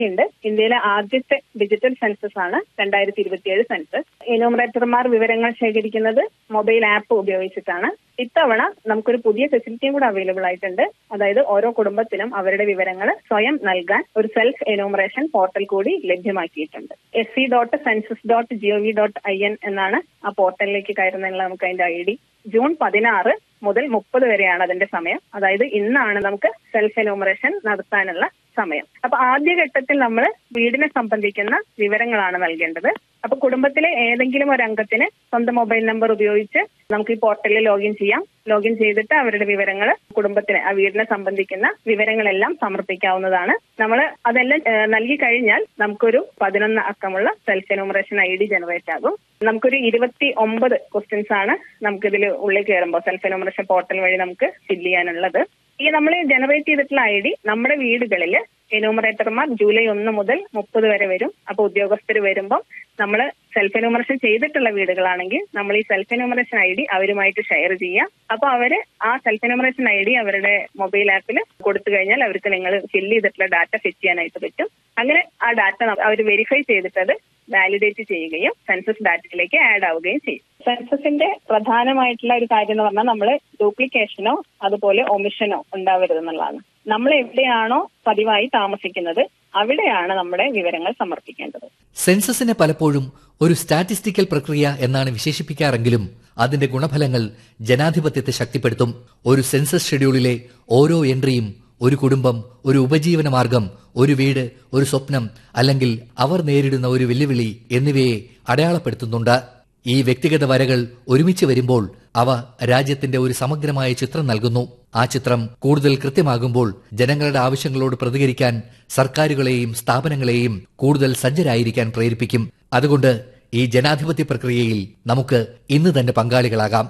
ഉണ്ട് ഇന്ത്യയിലെ ആദ്യത്തെ ഡിജിറ്റൽ സെൻസസ് ആണ് രണ്ടായിരത്തി ഇരുപത്തിയേഴ് സെൻസസ് എന്യൂമറേറ്റർമാർ വിവരങ്ങൾ ശേഖരിക്കുന്നത് മൊബൈൽ ആപ്പ് ഉപയോഗിച്ചിട്ടാണ് ഇത്തവണ നമുക്കൊരു പുതിയ ഫെസിലിറ്റിയും കൂടെ അവൈലബിൾ ആയിട്ടുണ്ട് അതായത് ഓരോ കുടുംബത്തിനും അവരുടെ വിവരങ്ങൾ സ്വയം നൽകാൻ ഒരു സെൽഫ് എന്യൂമറേഷൻ പോർട്ടൽ കൂടി ലഭ്യമാക്കിയിട്ടുണ്ട് S C dot census dot G O V dot I N എന്നാണ് ആ പോർട്ടലിലേക്ക് കയറുന്നതിനുള്ള നമുക്ക് അതിന്റെ ഐ ഡി ജൂൺ പതിനാറ് മുതൽ മുപ്പത് വരെയാണ് അതിന്റെ സമയം അതായത് ഇന്നാണ് നമുക്ക് സെൽഫ് എന്യൂമറേഷൻ നടത്താനുള്ള സമയം അപ്പൊ ആദ്യഘട്ടത്തിൽ നമ്മൾ വീടിനെ സംബന്ധിക്കുന്ന വിവരങ്ങളാണ് നൽകേണ്ടത് അപ്പൊ കുടുംബത്തിലെ ഏതെങ്കിലും ഒരു അംഗത്തിന് സ്വന്തം മൊബൈൽ നമ്പർ ഉപയോഗിച്ച് നമുക്ക് ഈ പോർട്ടലിൽ ലോഗിൻ ചെയ്യാം ലോഗിൻ ചെയ്തിട്ട് അവരുടെ വിവരങ്ങൾ കുടുംബത്തിന് ആ വീടിനെ സംബന്ധിക്കുന്ന വിവരങ്ങളെല്ലാം സമർപ്പിക്കാവുന്നതാണ് നമ്മൾ അതെല്ലാം ഏഹ്, നൽകി കഴിഞ്ഞാൽ നമുക്കൊരു പതിനൊന്ന് അക്കമുള്ള self enumeration I D generate ആകും നമുക്കൊരു ഇരുപത്തി ഒമ്പത് ക്വസ്റ്റ്യൻസ് ആണ് നമുക്കിതിൽ ഉള്ളിൽ കയറുമ്പോൾ സെൽഫ് എന്യൂമറേഷൻ പോർട്ടൽ വഴി നമുക്ക് ഫില്ല് ചെയ്യാനുള്ളത് ഈ നമ്മൾ ജനറേറ്റ് ചെയ്തിട്ടുള്ള ഐ ഡി നമ്മുടെ വീടുകളിൽ എന്യൂമറേറ്റർമാർ ജൂലൈ ഒന്ന് മുതൽ മുപ്പത് വരെ വരും അപ്പൊ ഉദ്യോഗസ്ഥർ വരുമ്പോൾ നമ്മൾ സെൽഫ് എന്യൂമറേഷൻ ചെയ്തിട്ടുള്ള വീടുകളാണെങ്കിൽ നമ്മൾ ഈ സെൽഫ് എന്യൂമറേഷൻ ഐ ഡി അവരുമായിട്ട് ഷെയർ ചെയ്യാം അപ്പൊ അവര് ആ സെൽഫ് എന്യൂമറേഷൻ ഐ ഡി അവരുടെ മൊബൈൽ ആപ്പിൽ കൊടുത്തു കഴിഞ്ഞാൽ അവർക്ക് നിങ്ങൾ ഫില്ല് ചെയ്തിട്ടുള്ള ഡാറ്റ ഫിറ്റ് ചെയ്യാനായിട്ട് പറ്റും അങ്ങനെ ആ ഡാറ്റ അവർ വെരിഫൈ ചെയ്തിട്ടത് വാലിഡേറ്റ് ചെയ്യുകയും സെൻസസ് ഡാറ്റയിലേക്ക് ആഡ് ആവുകയും ചെയ്യും സെൻസസിന്റെ പ്രധാനമായിട്ടുള്ള ഒരു കാര്യം എന്ന് പറഞ്ഞാൽ നമ്മൾ ഡ്യൂപ്ലിക്കേഷനോ അതുപോലെ ഒമിഷനോ ഉണ്ടാവരുതെന്നുള്ളതാണ് നമ്മൾ എവിടെയാണോ പതിവായി താമസിക്കുന്നത് അവിടെയാണ് നമ്മുടെ വിവരങ്ങൾ സമർപ്പിക്കേണ്ടത് സെൻസസിനെ പലപ്പോഴും ഒരു സ്റ്റാറ്റിസ്റ്റിക്കൽ പ്രക്രിയ എന്നാണ് വിശേഷിപ്പിക്കാറെങ്കിലും അതിന്റെ ഗുണഫലങ്ങൾ ജനാധിപത്യത്തെ ശക്തിപ്പെടുത്തും ഒരു സെൻസസ് ഷെഡ്യൂളിലെ ഓരോ എൻട്രിയും ഒരു കുടുംബം ഒരു ഉപജീവന മാർഗം ഒരു വീട് ഒരു സ്വപ്നം അല്ലെങ്കിൽ അവർ നേരിടുന്ന ഒരു വെല്ലുവിളി എന്നിവയെ അടയാളപ്പെടുത്തുന്നുണ്ട് ഈ വ്യക്തിഗത വരകൾ ഒരുമിച്ച് വരുമ്പോൾ അവ രാജ്യത്തിന്റെ ഒരു സമഗ്രമായ ചിത്രം നൽകുന്നു ആ ചിത്രം കൂടുതൽ കൃത്യമാകുമ്പോൾ ജനങ്ങളുടെ ആവശ്യങ്ങളോട് പ്രതികരിക്കാൻ സർക്കാരുകളെയും സ്ഥാപനങ്ങളെയും കൂടുതൽ സജ്ജരായിരിക്കാൻ പ്രേരിപ്പിക്കും അതുകൊണ്ട് ഈ ജനാധിപത്യ പ്രക്രിയയിൽ നമുക്ക് ഇന്ന് തന്നെ പങ്കാളികളാകാം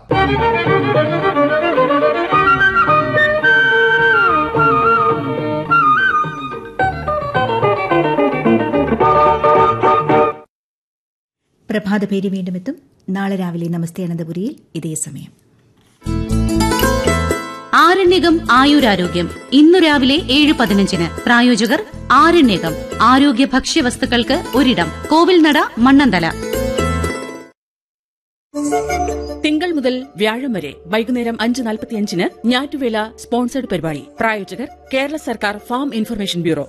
പ്രഭാതപേരി വീണ്ടും എത്തും നാളെ രാവിലെ നമസ്തേ അനന്തപുരിയിൽ ഇതേ സമയം ആരണ്യകം ആയുരാരോഗ്യം ഇന്നു രാവിലെ ഏഴ് പതിനഞ്ചിന് പ്രായോജകർ ആരണ്യകം ആരോഗ്യ ഭക്ഷ്യവസ്തുക്കൾക്ക് ഒരിടം കോവിൽനട മണ്ണന്തല തിങ്കൾ മുതൽ വ്യാഴം വരെ വൈകുന്നേരം അഞ്ച് നാൽപ്പത്തിയഞ്ചിന് ഞാറ്റുവേല സ്പോൺസർഡ് പരിപാടി പ്രായോജകർ കേരള സർക്കാർ ഫാം ഇൻഫർമേഷൻ ബ്യൂറോ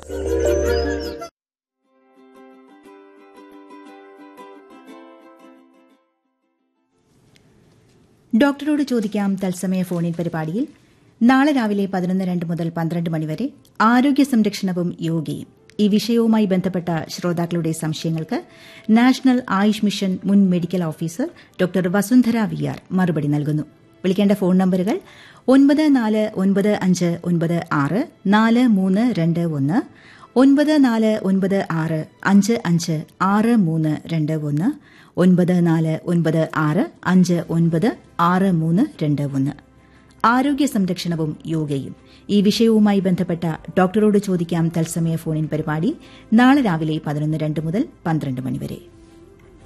ഡോക്ടറോട് ചോദിക്കാം തത്സമയ ഫോണിൻ പരിപാടിയിൽ നാളെ രാവിലെ പതിനൊന്ന് രണ്ട് മുതൽ പന്ത്രണ്ട് മണിവരെ ആരോഗ്യ സംരക്ഷണവും യോഗയും ഈ വിഷയവുമായി ബന്ധപ്പെട്ട ശ്രോതാക്കളുടെ സംശയങ്ങൾക്ക് നാഷണൽ ആയുഷ് മിഷൻ മുൻ medical officer doctor Vasundhara V R മറുപടി നൽകുന്നു വിളിക്കേണ്ട ഫോൺ നമ്പറുകൾ ഒൻപത് നാല് ഒൻപത് അഞ്ച് ഒൻപത് ആറ് നാല് മൂന്ന് രണ്ട് ഒന്ന് ഒൻപത് നാല് ഒൻപത് ആറ് അഞ്ച് അഞ്ച് ആറ് മൂന്ന് രണ്ട് ഒന്ന് ഒൻപത് നാല് ഒൻപത് ആറ് അഞ്ച് ഒൻപത് ആറ് മൂന്ന് രണ്ട് ഒന്ന് ആരോഗ്യ സംരക്ഷണവും യോഗയും ഈ വിഷയവുമായി ബന്ധപ്പെട്ട ഡോക്ടറോട് ചോദിക്കാം തത്സമയ ഫോണിൻ പരിപാടി നാളെ രാവിലെ പതിനൊന്ന് രണ്ട് മുതൽ പന്ത്രണ്ട് മണിവരെ